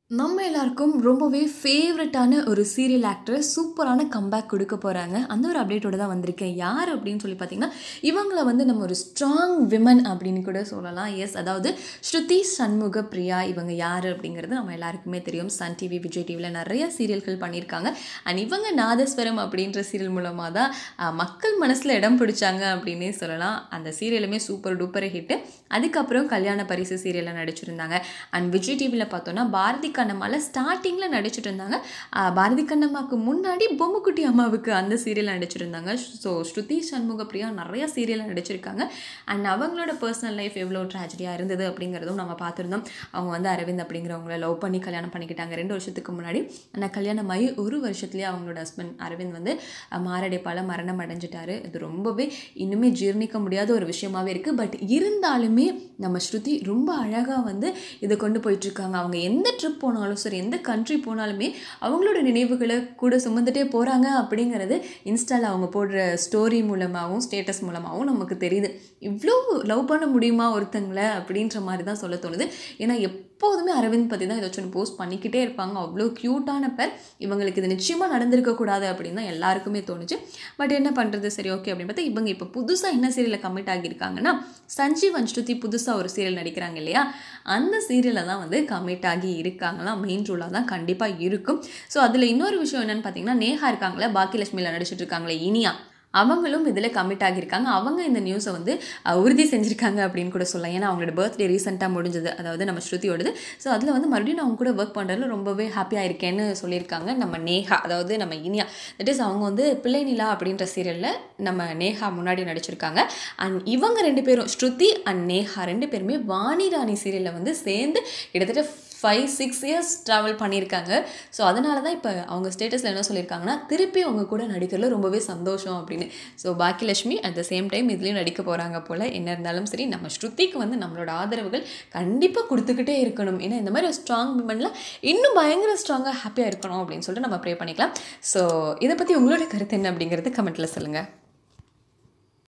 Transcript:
நம்ம எல்லாருக்கும் ரொம்பவே ஃபேவரட்டான ஒரு சீரியல் ஆக்டர் சூப்பரான கம்பேக் கொடுக்க போகிறாங்க அந்த ஒரு அப்டேட்டோட தான் வந்திருக்கேன் யார் அப்படின்னு சொல்லி பார்த்தீங்கன்னா இவங்கள வந்து நம்ம ஒரு ஸ்ட்ராங் விமன் அப்படின்னு கூட சொல்லலாம் எஸ் அதாவது ஸ்ருதி சண்முக பிரியா இவங்க யார் அப்படிங்கிறது நம்ம எல்லாருக்குமே தெரியும் சன் டிவி விஜய் டிவியில் நிறைய சீரியல்கள் பண்ணியிருக்காங்க அண்ட் இவங்க நாதஸ்வரம் அப்படின்ற சீரியல் மூலமாக தான் அஹ், மக்கள் மனசில் இடம் பிடிச்சாங்க அப்படின்னே சொல்லலாம் அந்த சீரியலுமே சூப்பர் டூப்பர் ஹிட்டு அதுக்கப்புறம் கல்யாண பரிசு சீரியலில் நடிச்சிருந்தாங்க அண்ட் விஜய் டிவியில் பார்த்தோன்னா பாரதி கண்ணம்மாவில் ஸ்டார்டிங்கில் நடிச்சிட்டு இருந்தாங்க ஆஹ் பாரதி கண்ணம்மாவுக்கு முன்னாடி பொம்முக்குட்டி அம்மாவுக்கு அந்த சீரியலில் நடிச்சிருந்தாங்க ஸோ ஸ்ருதி சண்முக பிரியா நிறைய சீரியலில் நடிச்சிருக்காங்க அண்ட் அவங்களோட பர்சனல் லைஃப் எவ்வளோ ட்ராஜடியாக இருந்தது அப்படிங்கிறதும் நம்ம பார்த்துருந்தோம் அவங்க வந்து அரவிந்த் அப்படிங்கிறவங்கள லவ் பண்ணி கல்யாணம் பண்ணிக்கிட்டாங்க ரெண்டு வருஷத்துக்கு முன்னாடி ஆனால் கல்யாணம் ஆகி ஒரு வருஷத்துலேயே அவங்களோட ஹஸ்பண்ட் அரவிந்த் வந்து அஹ், மாரடைப்பால் மரணம் அடைஞ்சிட்டாரு இது ரொம்பவே இன்னுமே ஜீர்ணிக்க முடியாத ஒரு விஷயமாவே இருக்குது பட் இருந்தாலுமே நம்ம ஸ்ருதி ரொம்ப அழகாக வந்து இதை கொண்டு போயிட்டுருக்காங்க அவங்க எந்த ட்ரிப் போனாலும் சரி எந்த கண்ட்ரி போனாலுமே அவங்களோட நினைவுகளை கூட சுமந்துட்டே போகிறாங்க அப்படிங்கிறது இன்ஸ்டாவில் அவங்க போடுற ஸ்டோரி மூலமாகவும் ஸ்டேட்டஸ் மூலமாகவும் நமக்கு தெரியுது இவ்வளோ லவ் பண்ண முடியுமா ஒருத்தங்களை அப்படின்ற மாதிரி தான் சொல்ல தோணுது ஏன்னா எப்போதுமே அரவிந்த் பற்றி தான் ஏதாச்சும் ஒன்று போஸ்ட் பண்ணிக்கிட்டே இருப்பாங்க அவ்வளோ க்யூட்டான பேர் இவங்களுக்கு இது நிச்சயமாக நடந்திருக்கக்கூடாது அப்படின்னு தான் எல்லாருக்குமே தோணுச்சு பட் என்ன பண்ணுறது சரி ஓகே அப்படின்னு பார்த்தா இவங்க இப்போ புதுசாக என்ன சீரியலில் கமிட் ஆகியிருக்காங்கன்னா சஞ்சீவ் அஞ்சுருதி புதுசாக ஒரு சீரியல் நடிக்கிறாங்க இல்லையா அந்த சீரியலில் தான் வந்து கமிட் ஆகி இருக்காங்களாம் மெயின் ரூலாக தான் கண்டிப்பாக இருக்கும் ஸோ அதில் இன்னொரு விஷயம் என்னென்னு பார்த்தீங்கன்னா நேஹா இருக்காங்களே பாக்கியலட்சுமியில் நடிச்சிட்டு இருக்காங்களே இனியா அவங்களும் இதில் கமிட் ஆகியிருக்காங்க அவங்க இந்த நியூஸை வந்து அஹ், உறுதி செஞ்சுருக்காங்க அப்படின்னு கூட சொல்லலாம் ஏன்னா அவங்களோட பர்த்டே ரீசெண்டாக முடிஞ்சது அதாவது நம்ம ஸ்ருதியோடது ஸோ அதில் வந்து மறுபடியும் நான் அவங்க கூட ஒர்க் பண்ணுறதுல ரொம்பவே ஹாப்பியாக இருக்கேன்னு சொல்லியிருக்காங்க நம்ம நேஹா அதாவது நம்ம இனியா தட் இஸ் அவங்க வந்து பிள்ளை நிலா அப்படின்ற சீரியலில் நம்ம நேஹா முன்னாடி நடிச்சிருக்காங்க அண்ட் இவங்க ரெண்டு பேரும் ஸ்ருதி அண்ட் நேஹா ரெண்டு பேருமே வாணி ராணி சீரியலில் வந்து சேர்ந்து கிட்டத்தட்ட ஃபைவ் சிக்ஸ் இயர்ஸ் ட்ராவல் பண்ணியிருக்காங்க ஸோ அதனால தான் இப்போ அவங்க ஸ்டேட்டஸில் என்ன சொல்லியிருக்காங்கன்னா திருப்பி அவங்க கூட நடிக்கிறதுல ரொம்பவே சந்தோஷம் அப்படின்னு so Baakiyalakshmi at the same time இதுலேயும் நடிக்க போகிறாங்க போல் என்ன இருந்தாலும் சரி நம்ம ஸ்ருதிக்கு வந்து நம்மளோட ஆதரவுகள் கண்டிப்பாக கொடுத்துக்கிட்டே இருக்கணும் ஏன்னா இந்த மாதிரி ஒரு ஸ்ட்ராங் விமனில் இன்னும் பயங்கர ஸ்ட்ராங்காக ஹாப்பியாக இருக்கணும் அப்படின்னு சொல்லிட்டு நம்ம ப்ரே பண்ணிக்கலாம் ஸோ இதை பற்றி உங்களோட கருத்து என்ன அப்படிங்கிறது கமெண்ட்டில் சொல்லுங்கள்